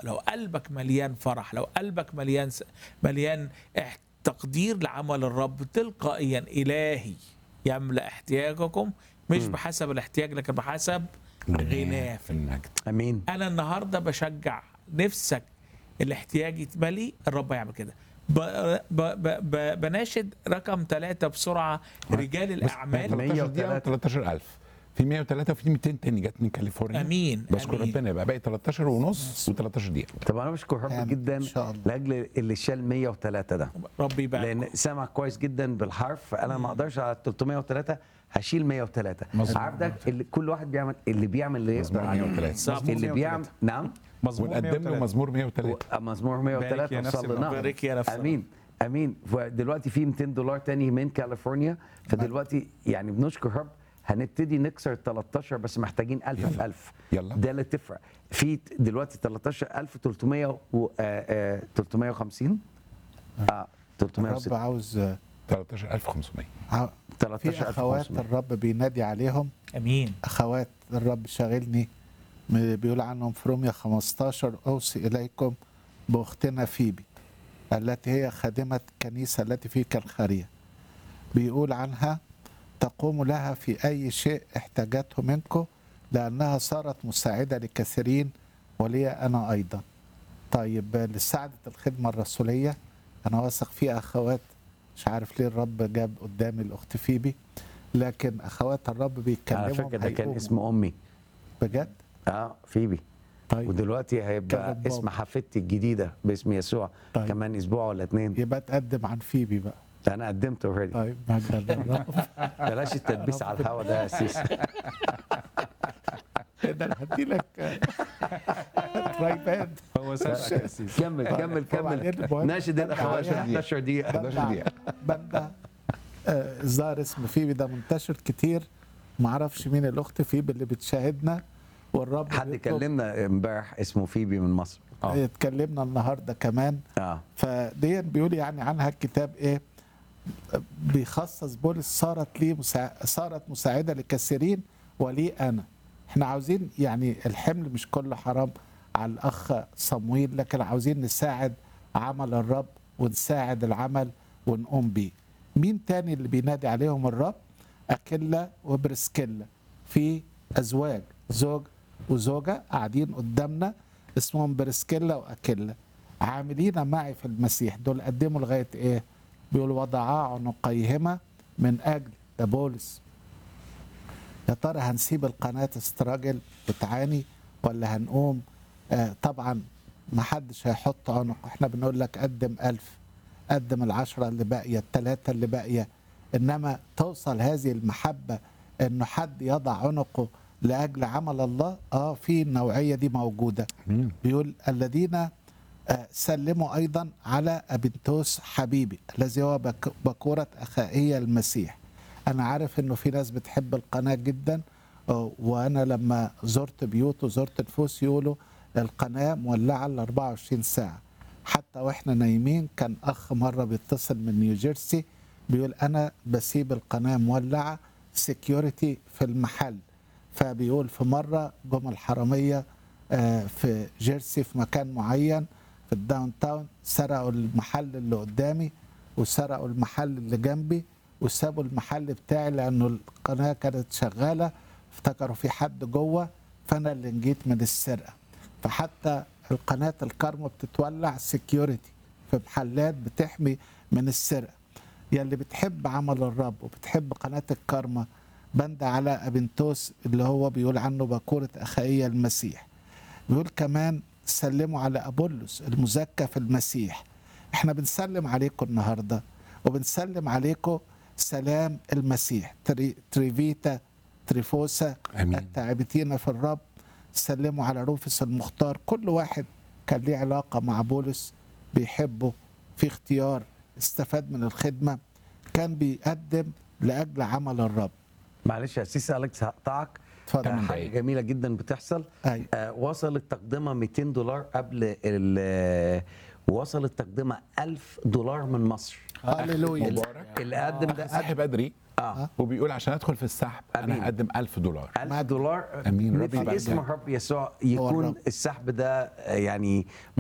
لو قلبك مليان فرح لو قلبك مليان س- مليان اح- تقدير لعمل الرب تلقائيا الهي يملا احتياجكم مش بحسب الاحتياج لكن بحسب غناه في المجد امين انا النهارده بشجع نفسك الاحتياج يتملي الرب يعمل كده ب... ب... ب... ب... بناشد رقم ثلاثة بسرعة رجال الأعمال 13 دقيقة 13000 في 103 وفي 200 تاني جت من كاليفورنيا أمين بشكر أمين. ربنا يبقى باقي 13 ونص و13 دقيقة طب انا بشكر رب آمين. جدا إن شاء الله. لاجل اللي شال 103 ده ربي يبارك لان سامع كويس جدا بالحرف انا ما اقدرش على 303 هشيل 103 مظبوط. عارف ده اللي كل واحد بيعمل اللي بيعمل اللي يقدر مزمور عليه 103. صح. اللي بيعمل نعم مزمور ونقدم له 103. مزمور 103 مزمور بارك 103 يا نفسي وصلناها بارك يا نفسي. امين امين ودلوقتي في 200 دولار تاني من كاليفورنيا فدلوقتي يعني بنشكر رب هنبتدي نكسر 13 بس محتاجين 1000 في يلا. 1000 يلا. ده اللي تفرق في دلوقتي 13300 و آه، آه، 350 اه الرب 360 عاوز آه، 13500 ع- في اخوات 13500 الرب بينادي عليهم أمين اخوات الرب شاغلني م- بيقول عنهم في روميا 15 اوصي اليكم باختنا فيبي التي هي خادمه الكنيسه التي في كالخاريه بيقول عنها تقوم لها في اي شيء احتاجته منكم لانها صارت مساعده لكثيرين ولي انا ايضا طيب لسعاده الخدمه الرسوليه انا واثق في اخوات مش عارف ليه الرب جاب قدامي الاخت فيبي لكن اخوات الرب بيتكلموا على فكره ده كان هيقوموا. اسم امي بجد اه فيبي طيب ودلوقتي هيبقى كانت بابا. اسم حفيدتي الجديده باسم يسوع طيب. كمان اسبوع ولا اتنين يبقى تقدم عن فيبي بقى انا قدمت اوريدي طيب مجد للرب بلاش التدبيس على الهوا ده يا سيسي ده انا هدي لك تراي باد هو سابقك يا سيدي كمل كمل وبعدين كمل المهم ناشد الاخوات 11 دقيقه 11 دقيقة بنده آه، الظاهر اسم فيبي ده منتشر كتير معرفش مين الاخت فيبي اللي بتشاهدنا والرب حد بيطلب- كلمنا امبارح اسمه فيبي من مصر آه. اتكلمنا النهارده كمان اه فدي بيقول يعني عنها الكتاب ايه بيخصص بولس صارت لي مسا... صارت مساعده لكثيرين ولي انا احنا عاوزين يعني الحمل مش كله حرام على الاخ صمويل لكن عاوزين نساعد عمل الرب ونساعد العمل ونقوم بيه مين تاني اللي بينادي عليهم الرب اكيلا وبرسكيلا في ازواج زوج وزوجه قاعدين قدامنا اسمهم برسكيلا واكيلا عاملين معي في المسيح دول قدموا لغايه ايه بيقول وضعا عنقيهما من اجل ده بولس يا ترى هنسيب القناه استراجل بتعاني ولا هنقوم آه طبعا ما حدش هيحط عنق احنا بنقول لك قدم ألف قدم العشرة اللي باقية الثلاثة اللي باقية إنما توصل هذه المحبة إنه حد يضع عنقه لأجل عمل الله آه في النوعية دي موجودة بيقول الذين آه، سلموا أيضا على أبنتوس حبيبي الذي هو بك- بكورة أخائية المسيح أنا عارف إنه في ناس بتحب القناة جدا آه، وأنا لما زرت بيوت وزرت نفوس يقولوا القناة مولعة ال 24 ساعة حتى واحنا نايمين كان اخ مره بيتصل من نيوجيرسي بيقول انا بسيب القناه مولعه سكيورتي في المحل فبيقول في مره جم الحراميه آه، في جيرسي في مكان معين في الداون تاون سرقوا المحل اللي قدامي وسرقوا المحل اللي جنبي وسابوا المحل بتاعي لانه القناه كانت شغاله افتكروا في حد جوه فانا اللي نجيت من السرقه فحتى القناة الكارما بتتولع سكيورتي في محلات بتحمي من السرقة يلي بتحب عمل الرب وبتحب قناة الكارما بند على أبنتوس اللي هو بيقول عنه بكورة أخائية المسيح بيقول كمان سلموا على أبولس المزكى في المسيح احنا بنسلم عليكم النهاردة وبنسلم عليكم سلام المسيح تري تريفيتا تريفوسا آمين. التعبتين في الرب سلموا على روفس المختار كل واحد كان ليه علاقة مع بولس بيحبه في اختيار استفاد من الخدمة كان بيقدم لأجل عمل الرب معلش يا سيسي اليكس هقطعك اتفضل. آه، حاجه جميله جدا بتحصل أيوة. آه وصلت تقدمها 200 دولار قبل ال ووصلت تقدمها 1000 دولار من مصر هللويا مبارك اللي قدم ده ساحب بدري اه وبيقول عشان ادخل في السحب أمين. انا هقدم 1000 دولار 1000 دولار أمين. ربي نفسي يبارك اسم لك. الرب يسوع يكون الرب. السحب ده يعني